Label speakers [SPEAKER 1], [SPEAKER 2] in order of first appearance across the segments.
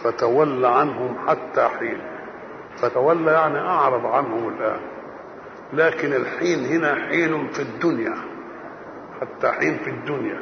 [SPEAKER 1] فتول عنهم حتى حين فتولى يعني أعرض عنهم الآن لكن الحين هنا حين في الدنيا حتى حين في الدنيا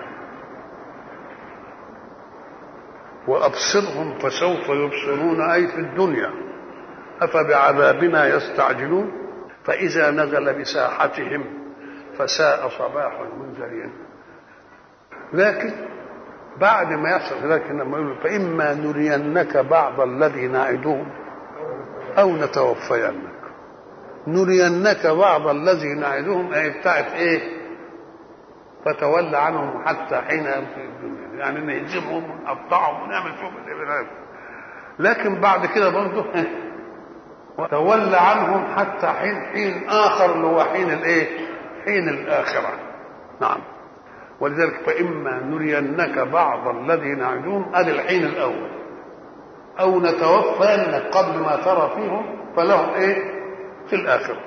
[SPEAKER 1] وأبصرهم فسوف يبصرون أي في الدنيا أفبعذابنا يستعجلون فإذا نزل بساحتهم فساء صباح المنذرين لكن بعد ما يحصل لكن لما يقول فإما نرينك بعض الذي نعدهم أو نتوفينك نرينك بعض الذي نعدهم أي بتاعت إيه فتولى عنهم حتى حين يمضي الدنيا يعني نهزمهم ونقطعهم ونعمل فيهم الإبرام لكن بعد كده برضه وتولى عنهم حتى حين حين آخر اللي هو حين الإيه؟ حين الآخرة نعم ولذلك فإما نرينك بعض الذي نعدهم أدي الحين الأول أو نتوفى قبل ما ترى فيهم فلهم إيه؟ في الآخرة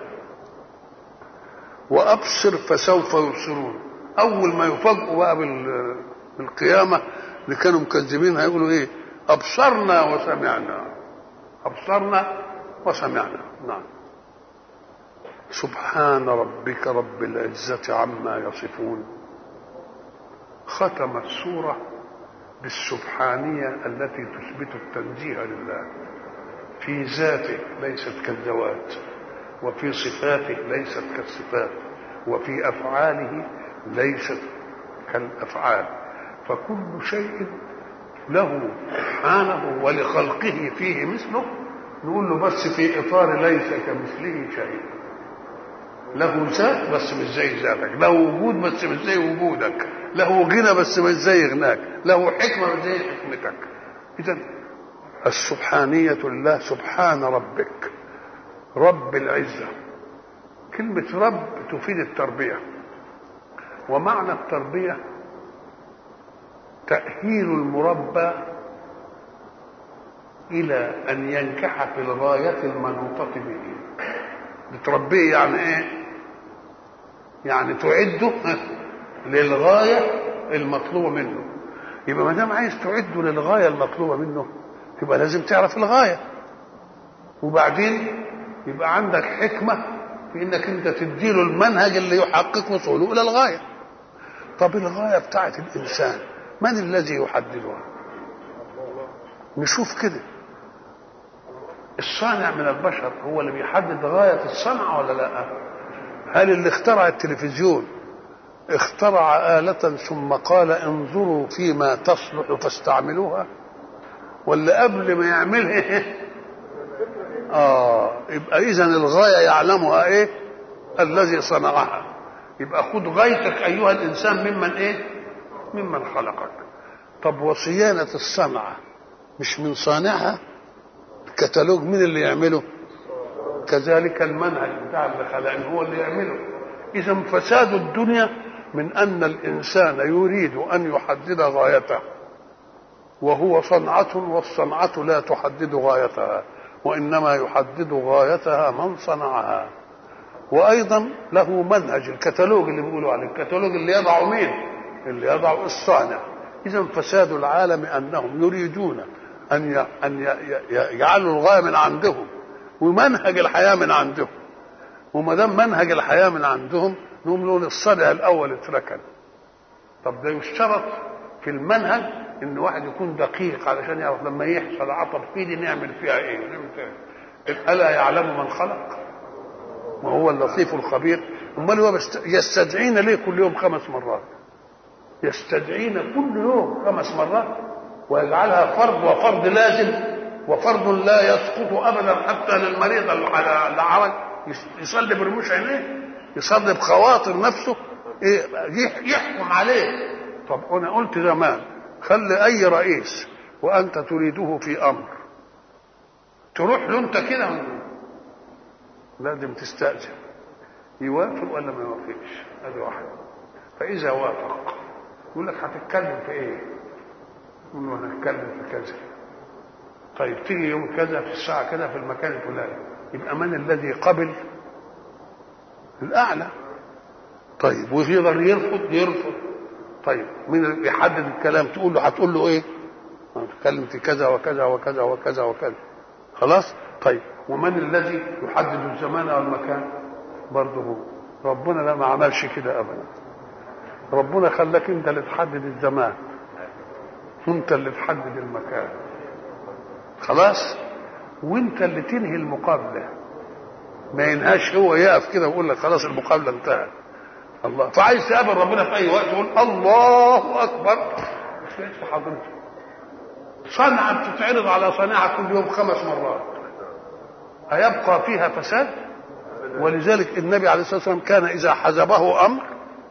[SPEAKER 1] وأبصر فسوف يبصرون أول ما يفاجئوا بقى بالقيامة اللي كانوا مكذبين هيقولوا إيه؟ أبصرنا وسمعنا أبصرنا وسمعنا نعم سبحان ربك رب العزة عما يصفون ختم السورة بالسبحانية التي تثبت التنزيه لله في ذاته ليست كالذوات وفي صفاته ليست كالصفات وفي أفعاله ليست كالأفعال فكل شيء له سبحانه ولخلقه فيه مثله نقول له بس في إطار ليس كمثله شيء له ذات بس مش زي ذاتك له وجود بس مش زي وجودك له غنى بس مش زي غناك له حكمة مش زي حكمتك إذا السبحانية لله سبحان ربك رب العزة كلمة رب تفيد التربية ومعنى التربية تأهيل المربى إلى أن ينجح في الغاية المنوطة به بتربيه يعني إيه؟ يعني تعده للغاية المطلوبة منه يبقى ما دام عايز تعده للغاية المطلوبة منه يبقى لازم تعرف الغاية وبعدين يبقى عندك حكمة في انك انت تديله المنهج اللي يحقق وصوله الى الغاية طب الغاية بتاعت الانسان من الذي يحددها نشوف كده الصانع من البشر هو اللي بيحدد غاية الصنعة ولا لا هل اللي اخترع التلفزيون اخترع آلة ثم قال انظروا فيما تصلح فاستعملوها ولا قبل ما يعملها اه يبقى اذا الغايه يعلمها ايه الذي صنعها يبقى خد غايتك ايها الانسان ممن ايه ممن خلقك طب وصيانه الصنعه مش من صانعها الكتالوج مين اللي يعمله كذلك المنهج بتاع اللي خلقني هو اللي يعمله اذا فساد الدنيا من ان الانسان يريد ان يحدد غايته وهو صنعه والصنعه لا تحدد غايتها وانما يحدد غايتها من صنعها وايضا له منهج الكتالوج اللي بيقولوا عليه الكتالوج اللي يضعه مين اللي يضعه الصانع اذا فساد العالم انهم يريدون ان ان يجعلوا الغايه من عندهم ومنهج الحياه من عندهم وما دام منهج الحياه من عندهم نقوم نقول الصدع الاول اتركن طب ده يشترط في المنهج ان واحد يكون دقيق علشان يعرف لما يحصل عطب في دي نعمل فيها ايه نعمل فيها إيه؟ الا يعلم من خلق وهو اللطيف الخبير امال هو يستدعينا ليه كل يوم خمس مرات يستدعينا كل يوم خمس مرات ويجعلها فرض وفرض لازم وفرض لا يسقط ابدا حتى للمريض اللي عمل يصلي برموش عينيه يصلي بخواطر نفسه إيه يحكم عليه طب انا قلت زمان خلي اي رئيس وانت تريده في امر تروح له انت كده لازم تستأذن يوافق ولا ما يوافقش ادي واحد فاذا وافق يقول لك هتتكلم في ايه يقول له هنتكلم في كذا طيب تيجي يوم كذا في الساعه كذا في المكان الفلاني يبقى من الذي قبل الاعلى طيب ويقدر يرفض يرفض طيب مين اللي بيحدد الكلام تقول له هتقول له ايه نتكلم في كذا وكذا وكذا وكذا وكذا خلاص طيب ومن الذي يحدد الزمان والمكان برضه هو ربنا لا ما عملش كده ابدا ربنا خلاك انت اللي تحدد الزمان وانت اللي تحدد المكان خلاص وانت اللي تنهي المقابله ما ينهاش هو يقف كده ويقول لك خلاص المقابله انتهت الله فعايز تقابل ربنا في اي وقت تقول الله اكبر مش في حضرتك صنعة بتتعرض على صناعة كل يوم خمس مرات هيبقى فيها فساد ولذلك النبي عليه الصلاة والسلام كان إذا حزبه أمر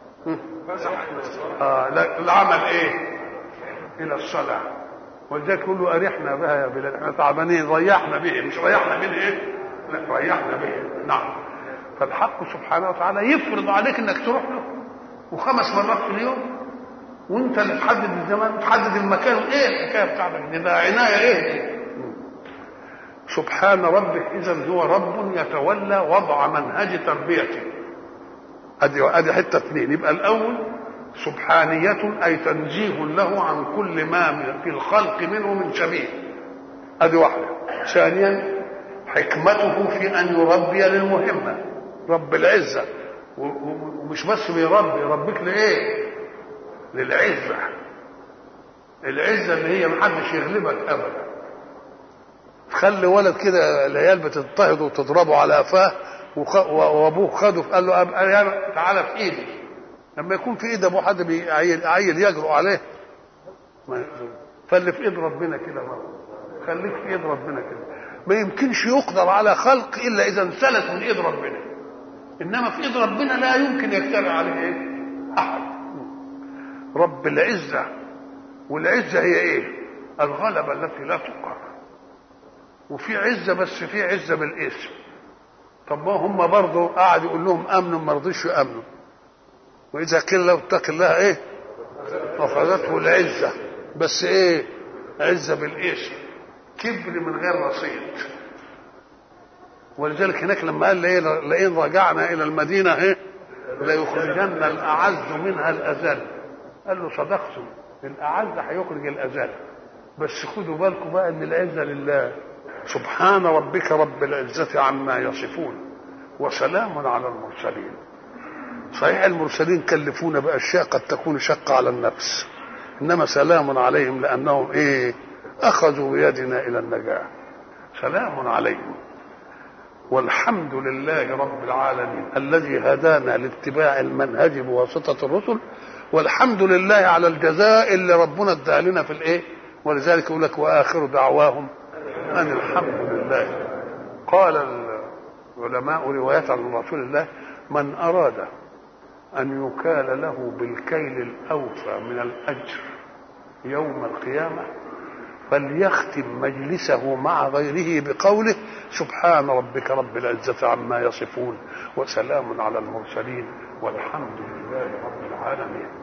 [SPEAKER 1] آه لا العمل إيه إلى الصلاة ولذلك يقول له أرحنا بها يا بلال احنا تعبانين ريحنا به مش ريحنا به إيه لا ريحنا به نعم فالحق سبحانه وتعالى يفرض عليك انك تروح له وخمس مرات في اليوم وانت اللي تحدد الزمان تحدد المكان ايه الحكايه بتاعتك دي ده عنايه ايه دي سبحان ربك اذا هو رب يتولى وضع منهج تربيته ادي ادي حته اثنين يبقى الاول سبحانية أي تنزيه له عن كل ما في الخلق منه من شبيه ادي واحدة ثانيا حكمته في أن يربي للمهمة رب العزة ومش بس بيربي يربيك لإيه للعزة العزة اللي هي محدش يغلبك أبدا تخلي ولد كده العيال بتضطهد وتضربه على قفاه وابوه خده قال له أب... تعالى في ايدي لما يكون في ايد ابوه حد بيعيل عيل يجرؤ عليه فاللي في ايد ربنا كده خليك في ايد ربنا كده ما يمكنش يقدر على خلق الا اذا انسلت من ايد ربنا انما في ايد ربنا لا يمكن يجتمع عليه ايه احد رب العزه والعزه هي ايه الغلبه التي لا تقهر وفي عزه بس في عزه بالاسم طب ما هم برضه قعد يقول لهم امنوا ما رضيش يامنوا واذا قيل له اتق الله ايه اخذته العزه بس ايه عزه بالاسم كبر من غير رصيد ولذلك هناك لما قال ايه لئن رجعنا الى المدينه ايه ليخرجن الاعز منها الاذل قال له صدقتم الاعز هيخرج الاذل بس خدوا بالكم بقى ان العزه لله سبحان ربك رب العزه عما يصفون وسلام على المرسلين صحيح المرسلين كلفونا باشياء قد تكون شقه على النفس انما سلام عليهم لانهم ايه اخذوا بيدنا الى النجاه سلام عليهم والحمد لله رب العالمين الذي هدانا لاتباع المنهج بواسطه الرسل والحمد لله على الجزاء اللي ربنا اداه لنا في الايه ولذلك يقول لك واخر دعواهم ان الحمد لله قال العلماء رواية عن رسول الله من اراد ان يكال له بالكيل الاوفى من الاجر يوم القيامه فليختم مجلسه مع غيره بقوله سبحان ربك رب العزة عما يصفون وسلام على المرسلين والحمد لله رب العالمين